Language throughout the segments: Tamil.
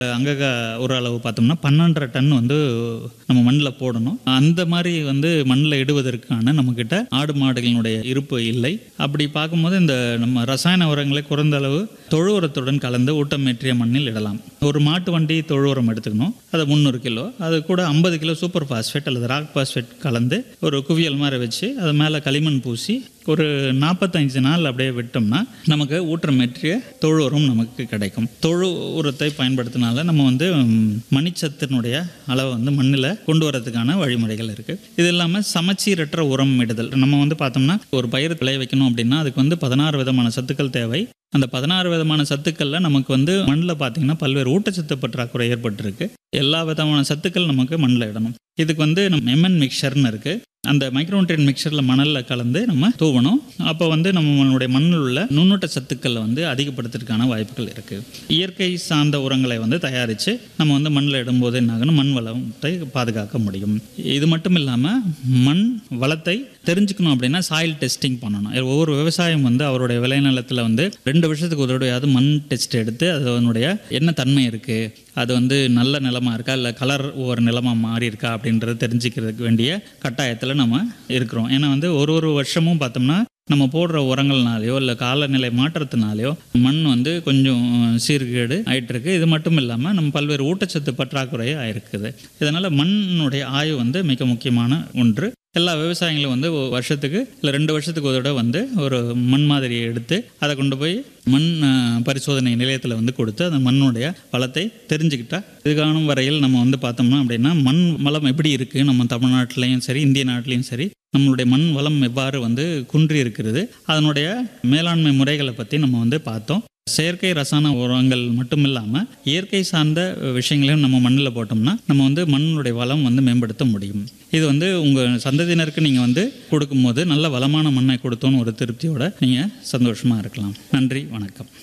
அங்கக ஒரு அளவு பார்த்தோம்னா பன்னெண்டரை டன் வந்து நம்ம மண்ணில் போடணும் அந்த மாதிரி வந்து மண்ணில் இடுவதற்கான நம்மக்கிட்ட ஆடு மாடுகளினுடைய இருப்பு இல்லை அப்படி பார்க்கும்போது இந்த நம்ம ரசாயன உரங்களை குறைந்த அளவு தொழு உரத்துடன் கலந்து ஊட்டமேற்றிய மண்ணில் இடலாம் ஒரு மாட்டு வண்டி தொழு உரம் எடுத்துக்கணும் அது முந்நூறு கிலோ அது கூட ஐம்பது கிலோ சூப்பர் பாஸ்பேட் அல்லது ராக் பாஸ்பேட் கலந்து ஒரு குவியல் மாதிரி வச்சு அது மேலே களிமண் பூசி ஒரு நாற்பத்தஞ்சு நாள் அப்படியே விட்டோம்னா நமக்கு ஊற்றமேற்றிய தொழு உரம் நமக்கு கிடைக்கும் தொழு உரத்தை பயன்படுத்தினால நம்ம வந்து ம், மணிச்சத்தினுடைய அளவை வந்து மண்ணில் கொண்டு வரதுக்கான வழிமுறைகள் இருக்குது இது இல்லாமல் சமச்சீரற்ற உரம் இடுதல் நம்ம வந்து பார்த்தோம்னா ஒரு பயிர் விளைய வைக்கணும் அப்படின்னா அதுக்கு வந்து பதினாறு விதமான சத்துக்கள் தேவை அந்த பதினாறு விதமான சத்துக்களில் நமக்கு வந்து மண்ணில் பார்த்தீங்கன்னா பல்வேறு ஊட்டச்சத்து பற்றாக்குறை ஏற்பட்டிருக்கு எல்லா விதமான சத்துக்கள் நமக்கு மண்ணில் இடணும் இதுக்கு வந்து நம்ம எம்என் மிக்சர்னு இருக்குது அந்த மைக்ரோன்ட்ரியன் மிக்சரில் மணலில் கலந்து நம்ம தூவணும் அப்போ வந்து நம்மளுடைய மண்ணில் உள்ள நுண்ணூட்ட சத்துக்களை வந்து அதிகப்படுத்துறதுக்கான வாய்ப்புகள் இருக்குது இயற்கை சார்ந்த உரங்களை வந்து தயாரித்து நம்ம வந்து மண்ணில் இடும்போது என்ன ஆகும்னா மண் வளத்தை பாதுகாக்க முடியும் இது மட்டும் இல்லாமல் மண் வளத்தை தெரிஞ்சுக்கணும் அப்படின்னா சாயில் டெஸ்டிங் பண்ணணும் ஒவ்வொரு விவசாயம் வந்து அவருடைய விளைநிலத்தில் வந்து ரெண்டு வருஷத்துக்கு ஒரு தடவையாவது மண் டெஸ்ட் எடுத்து அதனுடைய என்ன தன்மை இருக்குது அது வந்து நல்ல நிலமா இருக்கா இல்லை கலர் ஒவ்வொரு நிலமா மாறி இருக்கா அப்படின்றத தெரிஞ்சுக்கிறதுக்கு வேண்டிய கட்டாயத்தில் நம்ம இருக்கிறோம் ஏன்னா வந்து ஒரு ஒரு வருஷமும் பார்த்தோம்னா நம்ம போடுற உரங்கள்னாலையோ இல்லை காலநிலை மாற்றத்தினாலையோ மண் வந்து கொஞ்சம் சீர்கேடு ஆயிட்டு இருக்கு இது மட்டும் இல்லாமல் நம்ம பல்வேறு ஊட்டச்சத்து பற்றாக்குறையும் ஆயிருக்குது இதனால் மண்ணுடைய ஆய்வு வந்து மிக முக்கியமான ஒன்று எல்லா விவசாயிகளும் வந்து ஒரு வருஷத்துக்கு இல்லை ரெண்டு வருஷத்துக்கு ஒரு தடவை வந்து ஒரு மண் மாதிரியை எடுத்து அதை கொண்டு போய் மண் அஹ், பரிசோதனை நிலையத்தில் வந்து கொடுத்து அந்த மண்ணுடைய வளத்தை தெரிஞ்சுக்கிட்டா இது காணும் வரையில் நம்ம வந்து பார்த்தோம்னா அப்படின்னா மண் வளம் எப்படி இருக்குது நம்ம தமிழ்நாட்டிலையும் சரி இந்திய நாட்டிலையும் சரி நம்மளுடைய மண் வளம் எவ்வாறு வந்து குன்றி இருக்கிறது அதனுடைய மேலாண்மை முறைகளை பற்றி நம்ம வந்து பார்த்தோம் செயற்கை ரசாயன உரங்கள் மட்டும் இல்லாமல் இயற்கை சார்ந்த விஷயங்களையும் நம்ம மண்ணில் போட்டோம்னா நம்ம வந்து மண்ணுடைய வளம் வந்து மேம்படுத்த முடியும் இது வந்து உங்கள் சந்ததியினருக்கு நீங்கள் வந்து கொடுக்கும்போது நல்ல வளமான மண்ணை கொடுத்தோன்னு ஒரு திருப்தியோட நீங்கள் சந்தோஷமாக இருக்கலாம் நன்றி வணக்கம்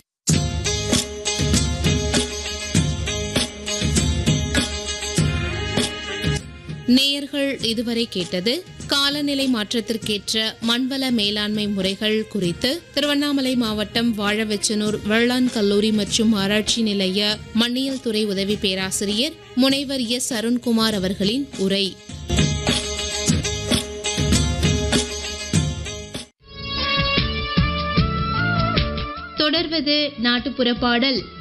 நேயர்கள் இதுவரை கேட்டது காலநிலை மாற்றத்திற்கேற்ற மண்வள மேலாண்மை முறைகள் குறித்து திருவண்ணாமலை மாவட்டம் வாழவெச்சனூர் வேளாண் கல்லூரி மற்றும் ஆராய்ச்சி நிலைய மண்ணியல் துறை உதவி பேராசிரியர் முனைவர் எஸ் அருண்குமார் அவர்களின் உரை தொடர்வது நாட்டுப்புற பாடல்